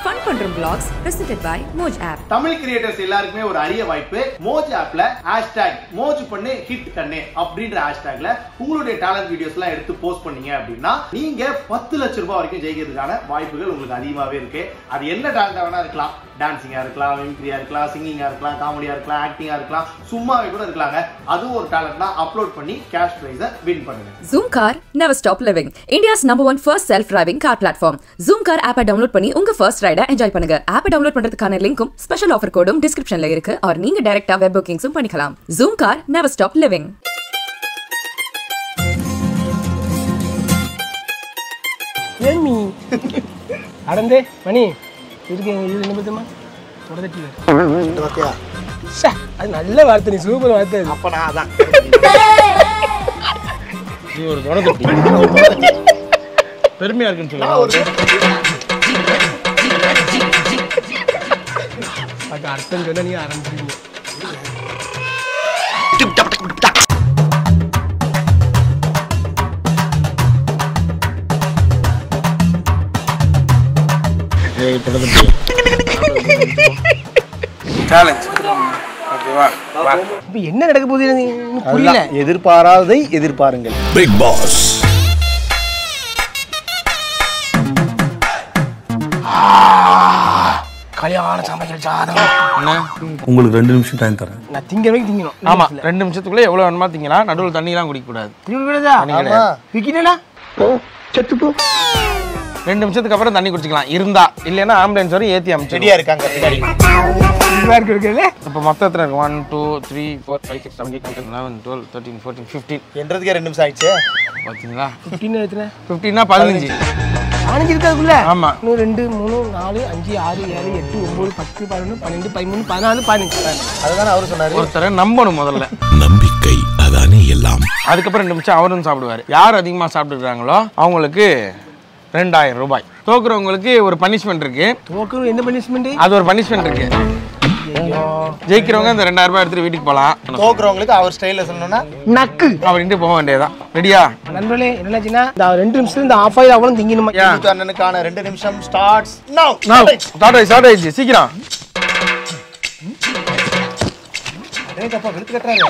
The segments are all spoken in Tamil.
ஃபன் பண்றோம் vlogs presented by Moj app. Tamil கிரியேட்டர்ஸ் எல்லாருக்குமே ஒரு அரிய வாய்ப்பு மோஜ் ஆப்ல ஹேஷ்டேக் மோஜ் பண்ணு ஹிட் கண்ணு அப்படின்ற ஹேஷ்டேக்ல உங்களுடைய டேலண்ட் வீடியோஸ் எல்லாம் எடுத்து போஸ்ட் பண்ணீங்க அப்படின்னா நீங்க பத்து லட்சம் ரூபாய் வரைக்கும் ஜெயிக்கிறதுக்கான வாய்ப்புகள் உங்களுக்கு அதிகமாவே இருக்கு அது என்ன டேலண்டா வேணா இருக்கலாம் டான்சிங்கா இருக்கலாம் மிமிக்ரியா இருக்கலாம் சிங்கிங்கா இருக்கலாம் காமெடியா இருக்கலாம் ஆக்டிங்கா இருக்கலாம் சும்மாவே கூட இருக்கலாங்க அதுவும் ஒரு டேலண்ட்னா அப்லோட் பண்ணி கேஷ் பிரைஸை வின் பண்ணுங்க Zoom Car never stop living. India's number one first self-driving car platform. Zoom Car app download பண்ணி உங்க ஃபர்ஸ்ட் ரைட என்ஜாய் பண்ணுங்க ஆப் டவுன்லோட் பண்றதுக்கான லிங்க்கும் ஸ்பெஷல் ஆஃபர் கோடும் டிஸ்கிரிப்ஷன்ல இருக்கு ஆர் நீங்க டைரக்டா வெப் புக்கிங்ஸும் பண்ணிக்கலாம் Zoom Car never stop living. ஏமி அடந்தே மணி இருக்கு இது என்ன பத்துமா ஓகேயா அது நல்ல வார்த்தை நீ சூப்பர் வார்த்தை அது. அப்ப நான் அதான் நீ ஒரு துணை தொட்டி பெருமையா இருக்குன்னு சொல்லுவாங்க அதுக்கு அர்த்தம் சொன்னா நீ ஆரம்பிச்சிருக்கீங்க ஏய் துணை தொட்டி சேலஞ்ச் ஓகேவா வா இப்போ என்ன நடக்க போகுது எனக்கு இன்னும் புரியல அதுதான். எதிர்பாராததை எதிர்பாருங்கள் Big Boss. கல்யாண சமையல் சாதம் என்ன உங்களுக்கு ரெண்டு நிமிஷம் டைம் தரேன் நான் திங்கிற வரைக்கும் திங்கணும் ஆமா ரெண்டு நிமிஷத்துக்குள்ள எவ்வளவு வேணுமா திங்கலாம் நடுவில் தண்ணிலாம் குடிக்க கூடாது திரும்பி விடுதா தண்ணி கிடையாது விக்கினா ரெண்டு நிமிஷத்துக்கு அப்புறம் தண்ணி குடிச்சிக்கலாம் இருந்தா இல்லைன்னா ஆம்புலன்ஸ் வரும் ஏத்தி அமைச்சு ரெடியா இருக்காங்க பின்னாடி இதுவா இருக்கு இருக்குல்ல இப்போ மொத்தம் எத்தனை இருக்கு one two three four five six seven eight eleven twelve thirteen fourteen fifteen என்றதுக்கே ரெண்டு நிமிஷம் ஆயிடுச்சு பார்த்தீங்களா பின்ன எத்தனை ஃபிஃப்டீன்னா பதினஞ்சு பதினஞ்சு இருக்காதுக்குள்ள ஆமா இன்னும் ரெண்டு மூணு நாலு அஞ்சு ஆறு ஏழு எட்டு ஒன்பது பத்து பதினொன்று பன்னெண்டு பதிமூணு பதினாலு பதினஞ்சு அதுதானே அவரு சொன்னாரு ஒருத்தரை நம்பணும் முதல்ல நம்பிக்கை அதானே எல்லாம் அதுக்கப்புறம் ரெண்டு நிமிஷம் அவரும் சாப்பிடுவார் யார் அதிகமாக சாப்பிட்டுருக்காங்களோ அவங்களுக்கு ரெண்டாயிரம் ரூபாய் தோக்குறவங்களுக்கு ஒரு பனிஷ்மெண்ட் இருக்கு தோக்கணும் என்ன பனிஷ்மெண்ட் அது ஒரு பனிஷ்மெண்ட் இருக்கு ஜெயிக்கிறவங்க இந்த ரெண்டாயிரம் ரூபாய் எடுத்துட்டு வீட்டுக்கு போகலாம் தோக்குறவங்களுக்கு அவர் ஸ்டைல சொன்னோம்னா நக்கு அப்படின்ட்டு போக வேண்டியதுதான் ரெடியா நண்பர்களே என்னாச்சுன்னா இந்த ரெண்டு நிமிஷத்துல இந்த ஆஃப் ஆயில் அவ்வளோ திங்கணுமா ஏன் முத்து அண்ணனுக்கான ரெண்டு நிமிஷம் ஸ்டார்ட்ஸ் நவ் ஸ்டார்ட் ஆயிடுச்சு ஸ்டார்ட் ஆயிடுச்சு சீக்கிரம் தப்பா விழுத்து கட்டுறாரு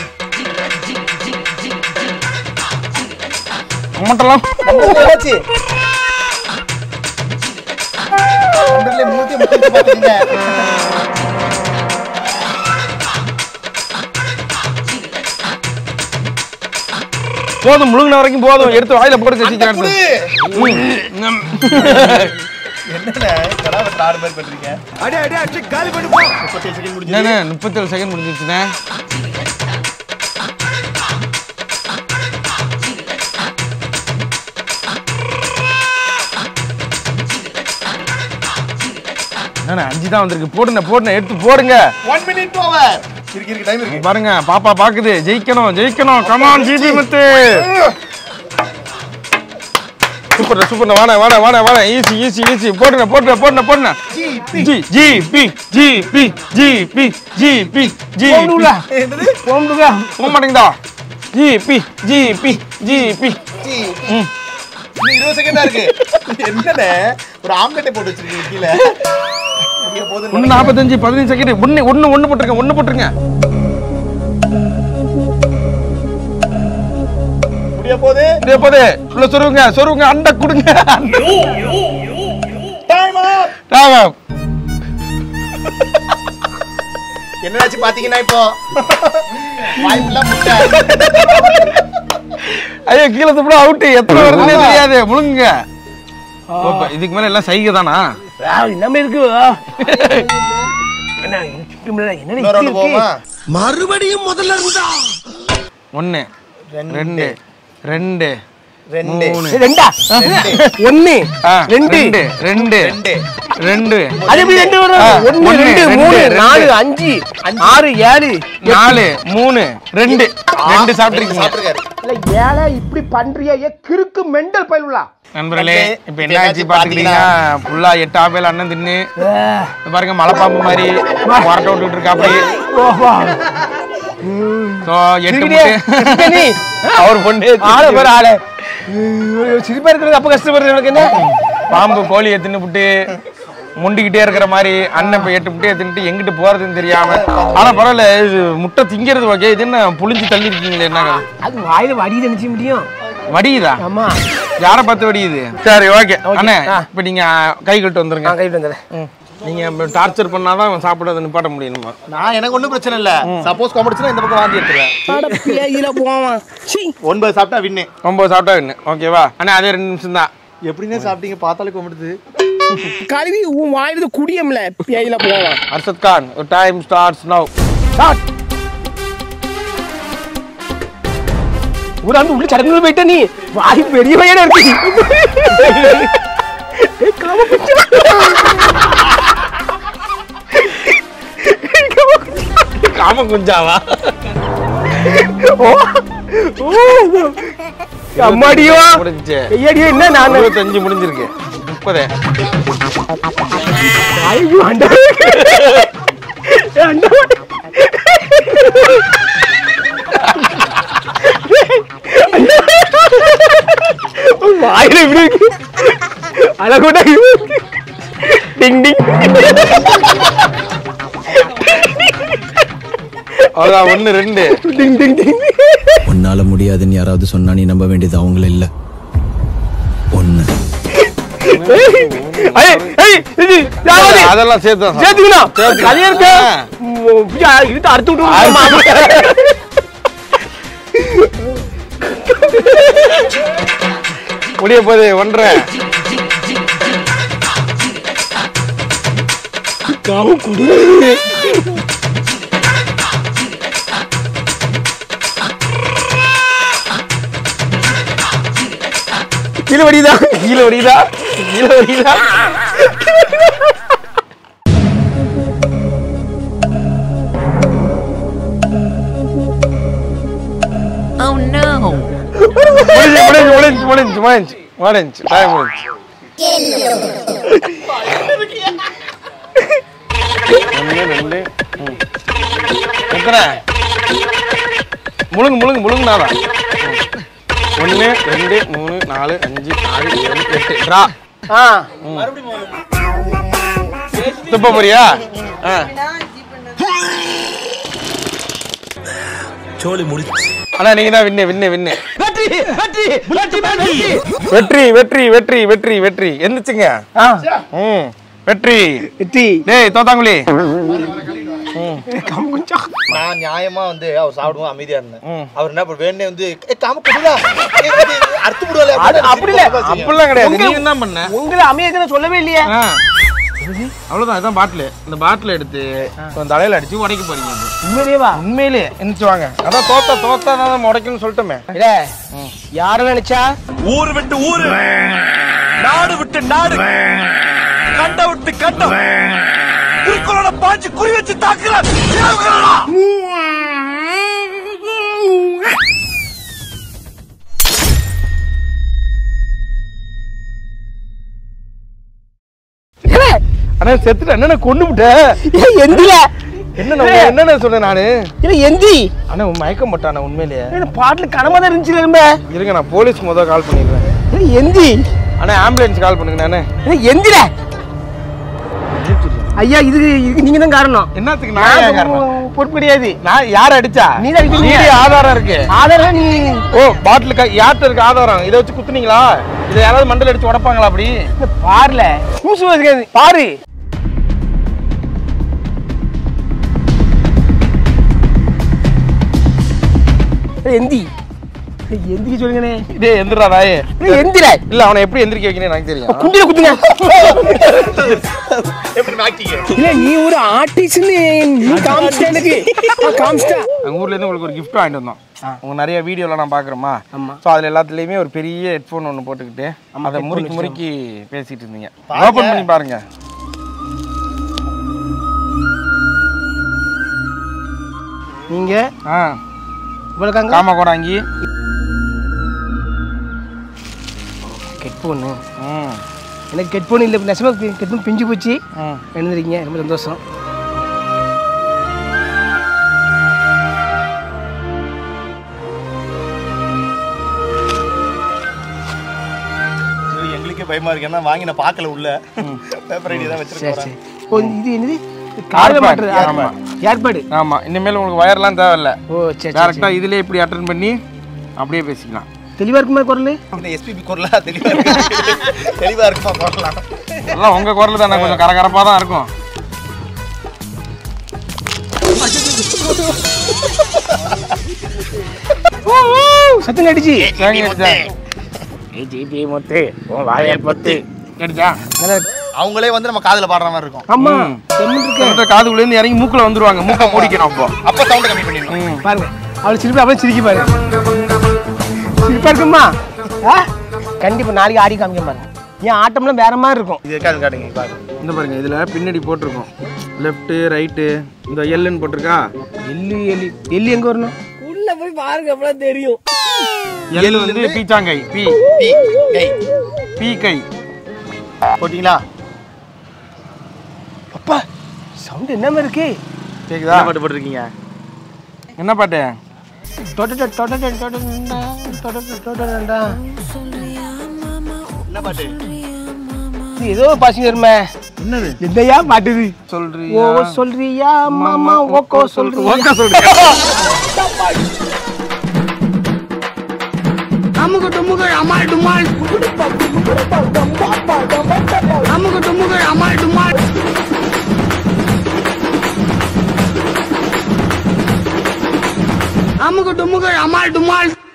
அம்மட்டெல்லாம் என்னாச்சு நண்பர்களே, முன்னூத்தி முப்பத்தி பாத்தீங்க போதும் முழுங்கின வரைக்கும் போதும் எடுத்து வாயில போட்டு சீக்கிரம் குடு. எடுத்து. ம். என்னண்ணே கடாவை ஆறு பேர் பண்றீங்க அடே அடே அடிச்சு காலி பண்ணி போ முப்பத்தேழு செகண்ட் முடிஞ்சு என்னண்ணே முப்பத்தேழு செகண்ட் முடிஞ்சிருச்சுண்ணே என்னண்ணே அஞ்சு தான் வந்திருக்கு போடுங்க போடுங்க எடுத்து போடுங்க ஒன் மினிட் ஓவர் இருக்கு இருக்கு டைம் இருக்கு பாருங்க பாப்பா பாக்குது ஜெயிக்கணும் ஜெயிக்கணும் come on GP Muthu super super வாண வாண வாண வாண ஈஸி ஈஸி ஈஸி போடுங்க போடுங்க போடுங்க போடுங்க G G P G P G P G P G போடுங்களா என்னது போடுங்களா போக மாட்டேங்குதா G P G P G P G ம் இன்னும் இருபது செகண்ட் தான் இருக்கு என்னண்ணே ஒரு ஆம்லெட்டை போட்டு வச்சிருக்கீங்க கீழே முடிய போகுதுன்னு ஒன்று நாற்பத்தஞ்சு பதினஞ்சு செகண்ட் ஒன்று ஒன்று ஒன்று போட்டுருங்க ஒன்று போட்டுருங்க முடிய போகுது இதே போது உள்ள சொருவுங்க சொருவுங்க அண்டை கொடுங்க டைம் அப் ராவா என்னாச்சு பாத்தீங்கன்னா இப்போ வாய்ப்புலாம் முட்டை ஐயோ கீழே துப்புட அவுட்டு எத்தனை வருதுன்னே தெரியாது முழுங்குங்க ஓப்ப, இதுக்கு மேல எல்லாம் சைகை தானா நம்ம இருக்கு என்ன என்ன என்ன இன்னொரு ரவுண்டு போவோமா மறுபடியும் முதல்ல இருந்தா ஒன்று ரெண்டு. ரெண்டு ரெண்டு ரெண்டு மூணு ரெண்டா ஒன்னு ஆ, ரெண்டு ரெண்டு ரெண்டு ரெண்டு ரெண்டு அது எப்படி ரெண்டு வரும் ஆ, ஒன்னு ஒண்ணு, ரெண்டு ரெண்டு, மூணு ரெண்டு. நாலு அஞ்சு ஆறு ஏழு நாலு மூணு ரெண்டு ரெண்டு சாப்பிட்டுருக்கீங்க சாப்பிட்டுருக்காரு இல்ல ஏழை இப்படி பண்றியா ஏ கிறுக்கு மெண்டல் பயிலுலா நண்பர்களே நன்றி. இப்ப என்ன ஆச்சு பாத்துக்கிட்டீங்க ஃபுல்லா எட்டு ஆப்பேல் அண்ணன் தின்னு ஆ, இப்ப பாருங்க மலைப்பாம்பு மாதிரி ஒரட்ட விட்டுட்டு இருக்கா அப்படி ஓஹோ. ஸோ எட்டு சிரிக்கிறியே? முட்டை சிரிக்கிறியா நீ அவர் பொண்ணு ஆளை பாரு ஆளை சிரிப்பா இருக்கிறது அப்ப கஷ்டப்படுறது எனக்கு என்ன பாம்பு கோழியை தின்னுபுட்டு முண்டிக்கிட்டே இருக்கிற மாதிரி அண்ணன் இப்போ எட்டு முட்டையை தின்ட்டு எங்கிட்டு போறதுன்னு தெரியாம ஆனா பரவாயில்ல இது முட்டை திங்கிறது ஓகே இது என்ன புளிஞ்சு தள்ளி இருக்கீங்களே என்ன அது வாயில வடியுது நினைச்ச முடியும் வடியுதா ஆமா யாரை பார்த்து வடியுது சரி ஓகே அண்ணே ஆ. இப்போ நீங்க கை கட்டு வந்துருங்க நான் கைட்டு வந்துடுறேன் ம். நீங்க டார்ச்சர் பண்ணாதான் அவன் சாப்பிடாத நிப்பாட்ட முடியும் நம்ம நான் எனக்கு ஒன்றும் பிரச்சனை இல்லை சப்போஸ் கம்படிச்சுன்னா இந்த பக்கம் வாந்தி எடுத்துருவேன் பேயில போவான் சீ ஒன்பது சாப்பிட்டா வின்னு ரொம்ப சாப்பிட்டா என்ன ஓகேவா அண்ணா அதே ரெண்டு நிமிஷம் தான் எப்படின்னே சாப்பிட்டீங்க பார்த்தாலே கும்பிடுது கழுவி உன் வாயில குடியம்ல பேயில போவான் Arshad Khan time starts now start ஒரு ஆண்டு உள்ள சடங்கு போயிட்ட நீ வாய் பெரிய பையனா இருக்கு ஏய், காம பிச்சை. காம குஞ்சாவா ஓ, ஓ, அம்மாடியோ முடிஞ்சு ஐயடியோ என்ன நான் இருபத்தஞ்சு முடிஞ்சிருக்கு முப்பது ஐயோ ஆண்டவரே. ஆண்டவரே. வாயில இப்படி இருக்கு அழகோட டிங் டிங் அவ்வளோதான் ஒன்று ரெண்டு டிங் டிங் டிங் உன்னால முடியாதுன்னு யாராவது சொன்னா நீ நம்ப வேண்டியது அவங்கள இல்ல ஒண்ணு ஏய், ஏய், இது யாவது? அதெல்லாம் சேர்த்து தான் சாப்பிடு. சேர்த்துக்கணும். சேர்த்துக்கணும். கல்யாணத்தை, ஆ. உம், யா, இழுத்து அறுத்து விட்டுருவோமா? முடிய போகுது ஒன்றரை காமம் குடு. கீழே வடிதா கீழே வடிதா கீழே வடிதா முடிஞ்சு முடிஞ்சு முடிஞ்சு முடிஞ்சு முடிஞ்சு டைம் முடிஞ்சு ஒன்று ரெண்டு ம். எத்தனை முழுங்கு முழுங்கு முழுங்குனாதான் ஒன்று ரெண்டு மூணு நாலு அஞ்சு ஆறு ஏழு எட்டு ட்ரா ஆ துப்ப போறியா ஆ சோழி முடிச்சு அண்ணா நீங்க தான் வின்னு வின்னு வின்னு வெற்றி வெற்றி வெற்றி வெற்றி வெற்றி வெற்றி வெற்றி வெற்றி எந்திரிச்சுங்க ஆ ம் வெற்றி வெற்றி டேய் தோத்தாங்குழி நான் நியாயமா வந்து அவர் சாப்பிடுவோம் அமைதியா இருந்தேன் ம். அவர் என்ன பண்ண வேணே வந்து "ஏய், காம குடுடா அறுத்து விடுவாளே அது அப்படி இல்ல. அப்படிலாம் கிடையாது நீ என்ன பண்ண உங்களை அமையதுன்னு சொல்லவே இல்லையே ஆ. அவ்வளவுதான் இதான் பாட்டில் இந்த பாட்டில் எடுத்து உன் தலையில அடிச்சு உடைக்க போறீங்க அது. உண்மையிலேவா உண்மையிலே எந்திரிச்சு வாங்க அதான் தோத்தா தோத்தா தான் உடைக்கணும்னு சொல்லிட்டோமே இல்ல யாரும் நினைச்சா ஊரு விட்டு ஊரு நாடு விட்டு நாடு கண்ட விட்டு கண்டம் குறிக்கோளோட பாஞ்சு குறி வச்சு தாக்குறான் அண்ணா செத்துட்டு என்னென்ன கொண்டு விட்ட ஏய், எந்தில என்ன என்னென்ன சொன்னேன் நானு இல்ல எந்தி அண்ணா உன் மயக்கம் போட்டானே உண்மையிலேயே இந்த பாட்டுல கனமா தான் இருந்துச்சு இரும்ப இருங்க நான் போலீஸ் முதல் கால் பண்ணிடுறேன் இல்ல எந்தி அண்ணா ஆம்புலன்ஸ் கால் பண்ணுங்க நானே இல்ல எந்தில ஐயா இது இதுக்கு நீங்க தான் காரணம் என்னத்துக்கு நான் ஏன் காரணம் நான் பொறுப்பு கிடையாது நான் யார் அடிச்சா நீ தான் அடிச்சீங்க. நீடி ஆதாரம் இருக்கு ஆதாரம் நீ ஓ பாட்டில் க யார்கிட்ட இருக்கு ஆதாரம் இதை வச்சு குத்துனீங்களா இதை யாராவது மண்டல அடிச்சு உடைப்பாங்களா அப்படி இந்த பாருல மூசு வச்சுக்காது பாரு ஏய், எந்தி ஏய், எந்திக்க சொல்லுங்கண்ணே டேய் எந்திரா நாயே ஏய், எந்திர இல்ல அவனை எப்படி எந்திரிக்க வைக்கணும் எனக்கு தெரியும் குண்டில குத்துங்க எப்படி நாக்கிங்க இல்ல நீ ஒரு ஆர்டிஸ்ட்னு நீ காமிச்சிட்ட எனக்கு நான் காமிச்சிட்டேன் எங்க ஊர்ல இருந்து உங்களுக்கு ஒரு gift வாங்கிட்டு வந்தோம் உங்க நிறைய வீடியோலாம் நான் பாக்குறோமா ஆமா. ஸோ அதுல எல்லாத்துலயுமே ஒரு பெரிய ஹெட்ஃபோன் ஒன்று போட்டுக்கிட்டு அதை headphone முறுக்கி வச்சு முறுக்கி பேசிட்டு இருந்தீங்க பாருங்க. ஓபன் பண்ணி பாருங்க நீங்க ஆ இவ்வளோக்காங்க காம கோடாங்கி ஹெட்ஃபோனு ம் எனக்கு ஹெட்ஃபோன் இல்லை நெசமா ஹெட்ஃபோன் பிஞ்சு போச்சு ம் எழுந்திருக்கீங்க ரொம்ப சந்தோஷம் எங்களுக்கே பயமா இருக்கு ஏன்னா வாங்கி நான் பார்க்கல உள்ள பேப்பர் ஐடி தான் சரி வச்சிருக்கேன் சரி ஓ இது என்னது காரில் Airpad. மாட்டுறது ஆமா. ஏற்பாடு ஆமா இனிமேல் உங்களுக்கு வயர்லாம் தேவையில்ல ஓ சரி சரி டேரக்டா இதுலயே இப்படி அட்டன் பண்ணி அப்படியே பேசிக்கலாம் தெளிவாக இருக்குமா குரல் இந்த எஸ்பிபி குரலா தெளிவா இருக்கு தெளிவா இருக்குமா குரலாம் எல்லாம் உங்க குரல் தானே கொஞ்சம் கரகரப்பா தான் இருக்கும் சத்தம் கடிச்சு தேங்காய் அடிச்சா. கேட்டுச்சா நல்லா இருக்கு. அவங்களே வந்து நம்ம காதுல பாடுற மாதிரி இருக்கும் ஆமா செம்மன் இருக்கு கிட்டத்தட்ட காதுக்குள்ள இருந்து இறங்கி மூக்குல வந்துருவாங்க மூக்க மூடிக்கணும் அப்போ அப்ப சவுண்ட் கம்மி பண்ணிடணும் ம். பாருங்க அவள் சிரிப்பு அப்படியே சிரிக்க பாருங்க சிரிப்பா இருக்குமா ஆ கண்டிப்பா நாளைக்கு ஆடி காமிக்க பாருங்க என் ஆட்டம்லாம் வேற மாதிரி இருக்கும் இது காது காட்டுங்க பாருங்க இந்த பாருங்க இதுல பின்னாடி போட்டிருக்கோம் லெஃப்ட் ரைட்டு இந்த எல்லுன்னு போட்டிருக்கா எள்ளு எள்ளு எள்ளு எங்க வரணும் உள்ள போய் பாருங்க அப்பதான் தெரியும் எல்லு வந்து பீச்சாங்கை பீ பி கை பீ கை போட்டிங்களா அப்பா சவுண்ட் என்ன மாதிரி இருக்கு கேக்குதா என்ன பாட்டு போட்டிருக்கீங்க என்ன பாட்டு டொடட டொடட டொடடண்டா, டொடட டொடடண்டா. என்ன பாட்டு இது ஏதோ பாசிங்க வருமே என்னது எதையா பாட்டுது சொல்றியா ஓ சொல்றியா மாமா ஓக்கோ சொல்றியா ஓகே சொல்றியா அமுக டுமுக அமால் டுமால் அமுக டுமுக அமால் டுமால் அமுக டுமுக அமால் டுமால்